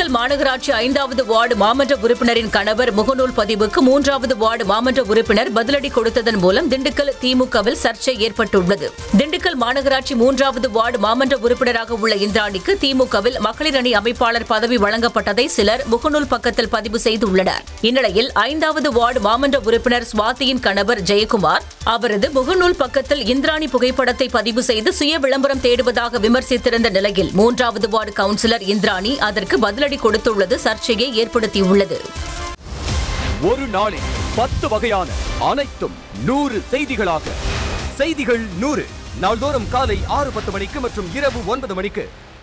திண்டுக்கல் மாநகராட்சி ஐந்தாவது வார்டு மாமன்ற உறுப்பினரின் கணவர் முகநூல் பதிவுக்கு மூன்றாவது வார்டு மாமன்ற உறுப்பினர் பதிலடி கொடுத்ததன் மூலம் திண்டுக்கல் திமுகவில் சர்ச்சை ஏற்பட்டுள்ளது திண்டுக்கல் மாநகராட்சி மூன்றாவது வார்டு மாமன்ற உறுப்பினராக உள்ள இந்திராணிக்கு திமுகவில் மகளிர் அணி அமைப்பாளர் பதவி வழங்கப்பட்டதை சிலர் முகநூல் பக்கத்தில் பதிவு செய்துள்ளனர் இந்நிலையில் ஐந்தாவது வார்டு மாமன்ற உறுப்பினர் சுவாதியின் கணவர் ஜெயக்குமார் அவரது முகநூல் பக்கத்தில் இந்திராணி புகைப்படத்தை பதிவு செய்து சுய விளம்பரம் தேடுவதாக விமர்சித்திருந்த நிலையில் மூன்றாவது வார்டு கவுன்சிலர் இந்திராணி அதற்கு பதிலடி கொடுத்துள்ளது சர்ச்சையை ஏற்படுத்தியுள்ளது ஒரு நாளில் பத்து வகையான அனைத்தும் நூறு செய்திகளாக செய்திகள் நூறு நாள்தோறும் காலை ஆறு பத்து மணிக்கு மற்றும் இரவு ஒன்பது மணிக்கு